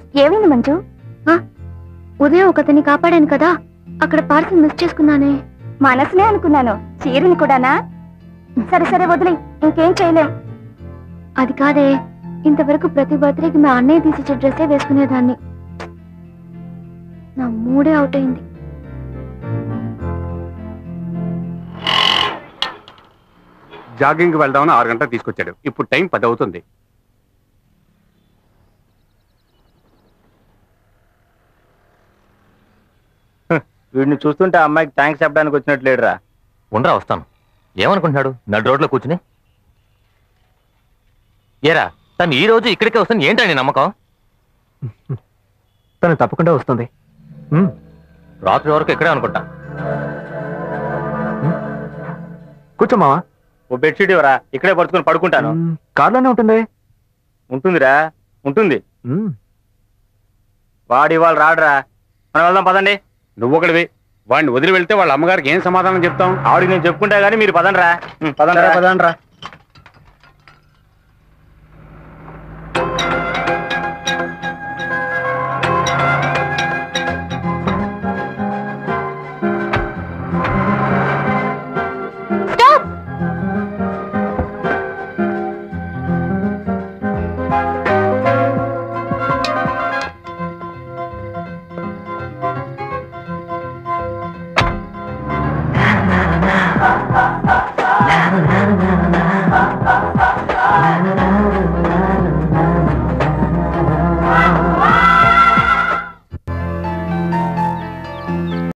ఏమైంది మంజు ఆ, ఉదయం ఒకతన్ని కాపాడాను కదా అక్కడ పార్సల్ మిస్ చేసుకున్నానే మనసునే అనుకున్నాను చీరని కూడానా సరే సరే వదిలే ఇంకేం చేయలేం అది కాదే ఇంతవరకు ప్రతి బర్త్డేకి మా అన్నయ్య తీసిచ్చే డ్రెస్సే వేసుకునేదాన్ని నా మూడే అవుట్ అయింది జాగింగ్ వెళ్దామని ఆరు గంటలకు తీసుకొచ్చాడు ఇప్పుడు టైం పది అవుతుంది వీడిని చూస్తుంటే ఆ అమ్మాయికి థ్యాంక్స్ చెప్పడానికి వచ్చినట్టు లేడురా ఉండరా వస్తాను ఏమనుకుంటున్నాడు నడు రోడ్లో కూర్చుని ఏరా తను ఈ రోజు ఇక్కడికే వస్తాను ఏంటండి నమ్మకం తను తప్పకుండా వస్తుంది ఉమ్, రాత్రి వరకు ఇక్కడే అనుకుంటా కూర్చో మావా ఓ బెడ్షీట్ ఇవ్వరా ఇక్కడే పడుకొని పడుకుంటాను ఉమ్, కార్లోనే ఉంటుంది ఉంటుందిరా ఉంటుంది ఉమ్, వాడు ఇవాళ రాడురా మనం వెళ్దాం పదండి నువ్వు ఒకటివి వాడిని వదిలి వెళ్తే వాళ్ళ అమ్మగారికి ఏం సమాధానం చెప్తాం ఆవిడకి నేను చెప్పుకుంటా గానీ మీరు పదండ్రా ఉం, పదండ్రా పదండ్రా